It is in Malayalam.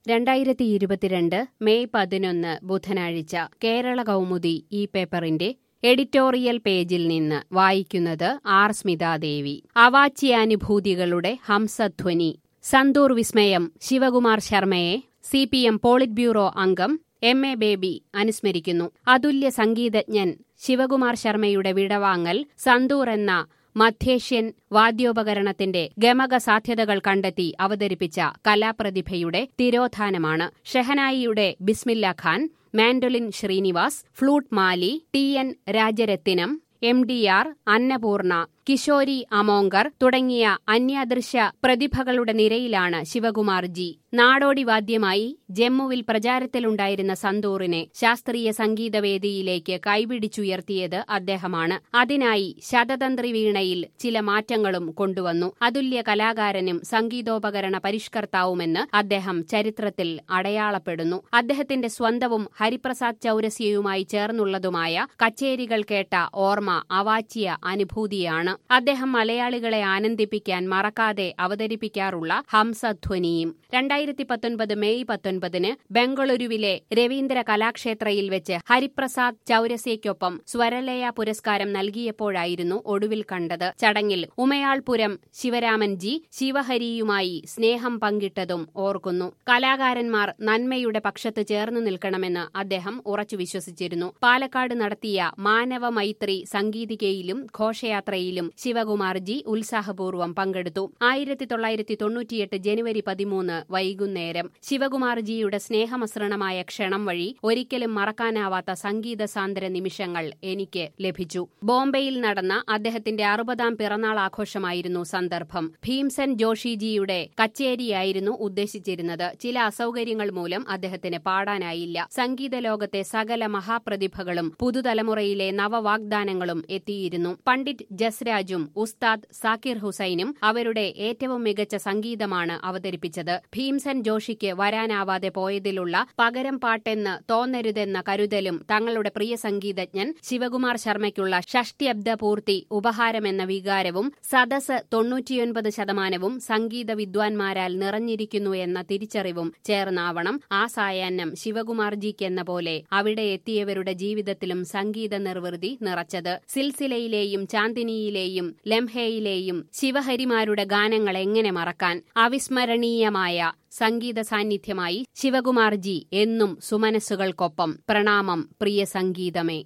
രണ്ടായിരത്തി ഇരുപത്തിരണ്ട് മെയ് പതിനൊന്ന് ബുധനാഴ്ച കേരള കൗമുദി ഈ പേപ്പറിന്റെ എഡിറ്റോറിയൽ പേജിൽ നിന്ന് വായിക്കുന്നത് ആർ സ്മിതാദേവി അവാച്യാനുഭൂതികളുടെ ഹംസധ്വനി സന്തൂർ വിസ്മയം ശിവകുമാർ ശർമ്മയെ C P M politburo അംഗം എം എ ബേബി അനുസ്മരിക്കുന്നു അതുല്യ സംഗീതജ്ഞൻ ശിവകുമാർ ശർമ്മയുടെ വിടവാങ്ങൽ സന്തൂർ എന്ന മധ്യേഷ്യൻ വാദ്യോപകരണത്തിന്റെ ഗമക സാധ്യതകൾ കണ്ടെത്തി അവതരിപ്പിച്ച കലാപ്രതിഭയുടെ തിരോധാനമാണ് ഷെഹനായിയുടെ Bismillah Khan mandolin Srinivas flute Mali T N Rajarathinam M D R Annapurna Kishori Amonkar തുടങ്ങിയ അന്യാദൃശ്യ പ്രതിഭകളുടെ നിരയിലാണ് ശിവകുമാർ ജി നാടോടി വാദ്യമായി ജമ്മുവിൽ പ്രചാരത്തിലുണ്ടായിരുന്ന സന്തൂറിനെ ശാസ്ത്രീയ സംഗീതവേദിയിലേക്ക് കൈപിടിച്ചുയർത്തിയത് അദ്ദേഹമാണ് അതിനായി ശതതന്ത്രി വീണയിൽ ചില മാറ്റങ്ങളും കൊണ്ടുവന്നു അതുല്യ കലാകാരനും സംഗീതോപകരണ പരിഷ്കർത്താവുമെന്ന് അദ്ദേഹം ചരിത്രത്തിൽ അടയാളപ്പെടുന്നു അദ്ദേഹത്തിന്റെ സ്വന്തവും ഹരിപ്രസാദ് ചൌരസ്യയുമായി ചേർന്നുള്ളതുമായ കച്ചേരികൾ കേട്ട ഓർമ്മ അവാച്യ അനുഭൂതിയാണ് അദ്ദേഹം മലയാളികളെ ആനന്ദിപ്പിക്കാൻ മറക്കാതെ അവതരിപ്പിക്കാറുള്ള ഹംസധ്വനിയും രണ്ടായിരത്തി പത്തൊൻപത് മെയ് പത്തൊൻപതിന് ബംഗളൂരുവിലെ രവീന്ദ്ര കലാക്ഷേത്രയിൽ വെച്ച് ഹരിപ്രസാദ് ചൌരസ്യയ്ക്കൊപ്പം സ്വരലയ പുരസ്കാരം നൽകിയപ്പോഴായിരുന്നു ഒടുവിൽ കണ്ടത് ചടങ്ങിൽ ഉമയാൾപുരം ശിവരാമൻ ജി ശിവഹരിയുമായി സ്നേഹം പങ്കിട്ടതും ഓർക്കുന്നു കലാകാരന്മാർ നന്മയുടെ പക്ഷത്ത് ചേർന്നു നിൽക്കണമെന്ന് അദ്ദേഹം ഉറച്ചു വിശ്വസിച്ചിരുന്നു പാലക്കാട് നടത്തിയ മാനവ മൈത്രി സംഗീതികയിലും ഘോഷയാത്രയിലും ശിവകുമാർ ജി ഉത്സാഹപൂർവ്വം പങ്കെടുത്തു ആയിരത്തി തൊള്ളായിരത്തി തൊണ്ണൂറ്റിയെട്ട് ജനുവരി പതിമൂന്ന് വൈകുന്നേരം ശിവകുമാർ ജിയുടെ സ്നേഹമസൃണമായ ക്ഷണം വഴി ഒരിക്കലും മറക്കാനാവാത്ത സംഗീത സാന്ദ്ര നിമിഷങ്ങൾ എനിക്ക് ലഭിച്ചു ബോംബെയിൽ നടന്ന അദ്ദേഹത്തിന്റെ അറുപതാം പിറന്നാൾ ആഘോഷമായിരുന്നു സന്ദർഭം ഭീംസൻ ജോഷിജിയുടെ കച്ചേരിയായിരുന്നു ഉദ്ദേശിച്ചിരുന്നത് ചില അസൗകര്യങ്ങൾ മൂലം അദ്ദേഹത്തിന് പാടാനായില്ല സംഗീത ലോകത്തെ സകല മഹാപ്രതിഭകളും പുതുതലമുറയിലെ നവവാഗ്ദാനങ്ങളും എത്തിയിരുന്നു പണ്ഡിറ്റ് ജസ്രാജും ഉസ്താദ് സാക്കിർ ഹുസൈനും അവരുടെ ഏറ്റവും മികച്ച സംഗീതമാണ് അവതരിപ്പിച്ചത് ഭീംസൻ ജോഷിക്ക് വരാനാവാതെ പോയതിലുള്ള പകരം പാട്ടെന്ന് തോന്നരുതെന്ന കരുതലും തങ്ങളുടെ പ്രിയ സംഗീതജ്ഞൻ ശിവകുമാർ ശർമ്മയ്ക്കുള്ള ഷഷ്ടിയബ്ദ പൂർത്തി ഉപഹാരമെന്ന വികാരവും സദസ് തൊണ്ണൂറ്റിയൊൻപത് ശതമാനവും സംഗീത വിദ്വാൻമാരാൽ നിറഞ്ഞിരിക്കുന്നു എന്ന തിരിച്ചറിവും ചേർന്നാവണം ആ സായാഹ്നം ശിവകുമാർജിക്കെന്ന പോലെ അവിടെ എത്തിയവരുടെ ജീവിതത്തിലും സംഗീത നിർവൃതി നിറച്ചത് സിൽസിലയിലെയും ചാന്ദിനിയിലെയും ലംഹയിലെയും ശിവഹരിമാരുടെ ഗാനങ്ങൾ എങ്ങനെ മറക്കാൻ അവിസ്മരണീയമായ സംഗീത സാന്നിധ്യമായി ശിവകുമാർജി എന്നും സുമനസ്സുകൾക്കൊപ്പം പ്രണാമം പ്രിയ സംഗീതമേ